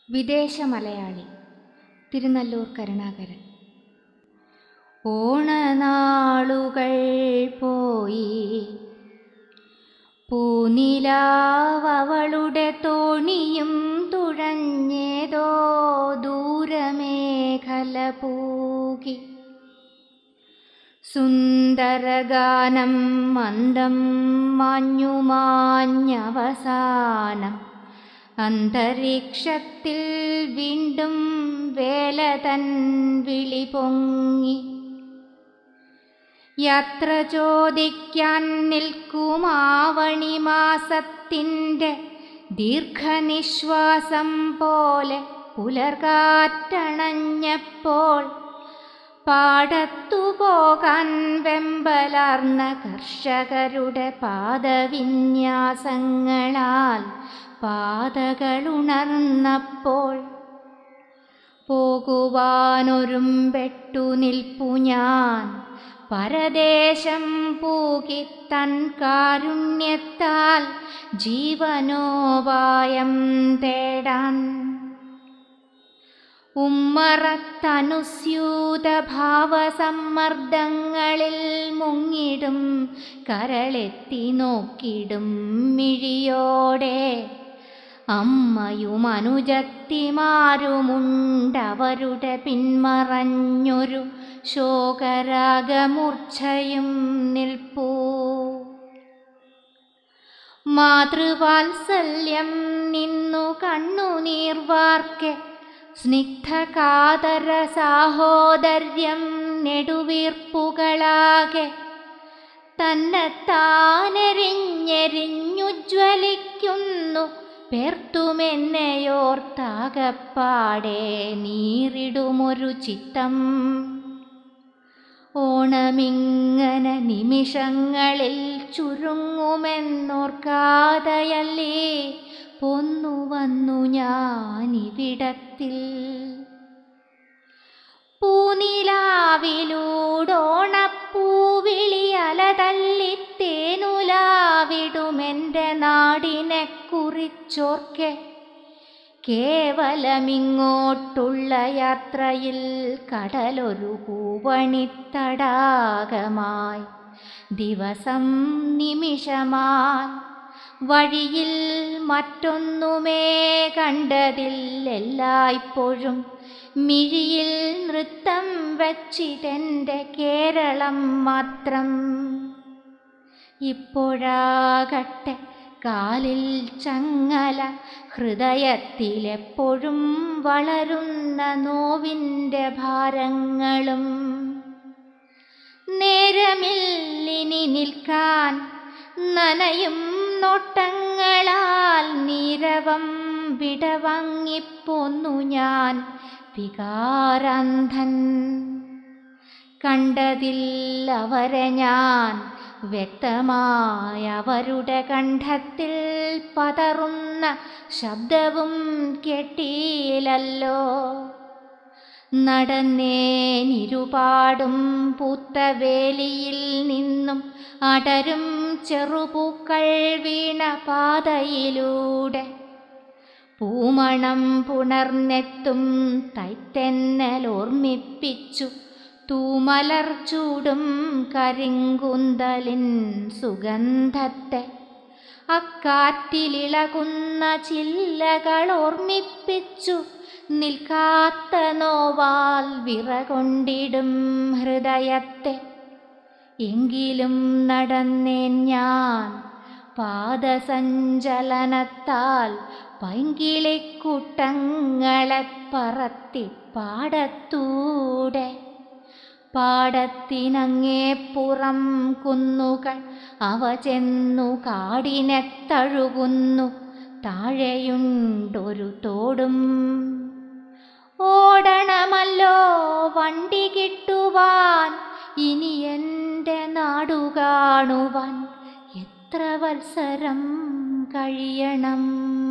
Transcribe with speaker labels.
Speaker 1: വിദേശ മലയാളി തിരുനല്ലൂർ കരുണാകരൻ ഓണനാളുകൾ പോയി പൂനിലാവളുടെ തോണിയും തുഴഞ്ഞേതോ ദൂരമേഖല പൂകി സുന്ദരഗാനം മന്ദം മാഞ്ഞു മാഞ്ഞവസാനം അന്തരീക്ഷത്തിൽ വീണ്ടും വേല തൻ വിളി പൊങ്ങി യാത്ര ചോദിക്കാൻ നിൽക്കുമാവണി മാസത്തിൻ്റെ ദീർഘനിശ്വാസം പോലെ പുലർകാറ്റണഞ്ഞപ്പോൾ പാടത്തു പോകാൻ വെമ്പലാർന്ന കർഷകരുടെ പാദവിന്യാസങ്ങളാൽ പാതകളുണർന്നപ്പോൾ പോകുവാനൊരുമ്പെട്ടു നിൽപ്പു ഞാൻ പരദേശം പൂകി തൻ കാരുണ്യത്താൽ ജീവനോപായം തേടാൻ ഉമ്മറത്തനുസ്യൂത ഭാവസമ്മർദ്ദങ്ങളിൽ മുങ്ങിടും കരളെത്തി നോക്കിടും മിഴിയോടെ അമ്മയും അനുജത്തിമാരുമുണ്ടവരുടെ പിന്മറഞ്ഞൊരു ശോകരാഗമൂർച്ഛയും നിൽപ്പൂ മാതൃവാത്സല്യം നിന്നു കണ്ണുനീർ വാർക്കെ സ്നിഗ്ധകാതര സാഹോദര്യം നെടുവീർപ്പുകളാകെ തന്നെത്താനെരിഞ്ഞെരിഞ്ഞുജ്വലിക്കുന്നു പേർത്തുമെന്നെയോർത്താകപ്പാടെ നീറിടുമൊരു ചിത്തം ഓണമിങ്ങനെ നിമിഷങ്ങളിൽ ചുരുങ്ങുമെന്നോർക്കാതയല്ലേ പൊന്നു വന്നു ഞാനിവിടത്തിൽ പൂനിലാവിലൂടോണപ്പൂവിളിയല തല്ലിത്തേനുലാവിടുമെൻ്റെ നാടിനെ കുറിച്ചോർക്കെ കേവലമിങ്ങോട്ടുള്ള യാത്രയിൽ കടലൊരു പൂവണിത്തടാകമായി ദിവസം നിമിഷമായി വഴിയിൽ മറ്റൊന്നുമേ കണ്ടതില്ലെല്ലായ്പ്പോഴും മിഴിയിൽ നൃത്തം വച്ചിതെൻ്റെ കേരളം മാത്രം ഇപ്പോഴാകട്ടെ കാലിൽ ചങ്ങല ഹൃദയത്തിലെപ്പോഴും വളരുന്ന നോവിൻ്റെ ഭാരങ്ങളും നേരമില്ലിനി നിൽക്കാൻ നനയും നോട്ടങ്ങളാൽ നീരവം വിടവാങ്ങിപ്പോന്നു ഞാൻ വികാരാന്ധൻ കണ്ടതിൽ അവരെ ഞാൻ വ്യക്തമായ അവരുടെ കണ്ഠത്തിൽ പതറുന്ന ശബ്ദവും കെട്ടിയിലല്ലോ നടന്നേനിരുപാടും പൂത്ത വേലിയിൽ നിന്നും അടരും ചെറുപൂക്കൾ വീണ പാതയിലൂടെ പൂമണം പുണർന്നെത്തും തൈത്തെന്നൽ ഓർമ്മിപ്പിച്ചു തൂമലർ ചൂടും കരിങ്കുന്തലിൻ സുഗന്ധത്തെ അക്കാറ്റിലിളകുന്ന ചില്ലകൾ ഓർമ്മിപ്പിച്ചു നിൽക്കാത്ത നോവാൽ വിറകൊണ്ടിടും ഹൃദയത്തെ എങ്കിലും നടന്നേൻ ഞാൻ പാദസഞ്ചലനത്താൽ പൈങ്കിളിക്കൂട്ടങ്ങളെ പറത്തി പാടത്തൂടെ പാടത്തിനങ്ങേപ്പുറം കുന്നുകൾ അവ ചെന്നു കാടിനെ തഴുകുന്നു താഴെയുണ്ടൊരു തോടും ഓടണമല്ലോ വണ്ടി കിട്ടുവാൻ ഇനി എൻ്റെ നാടു കാണുവാൻ എത്ര വത്സരം കഴിയണം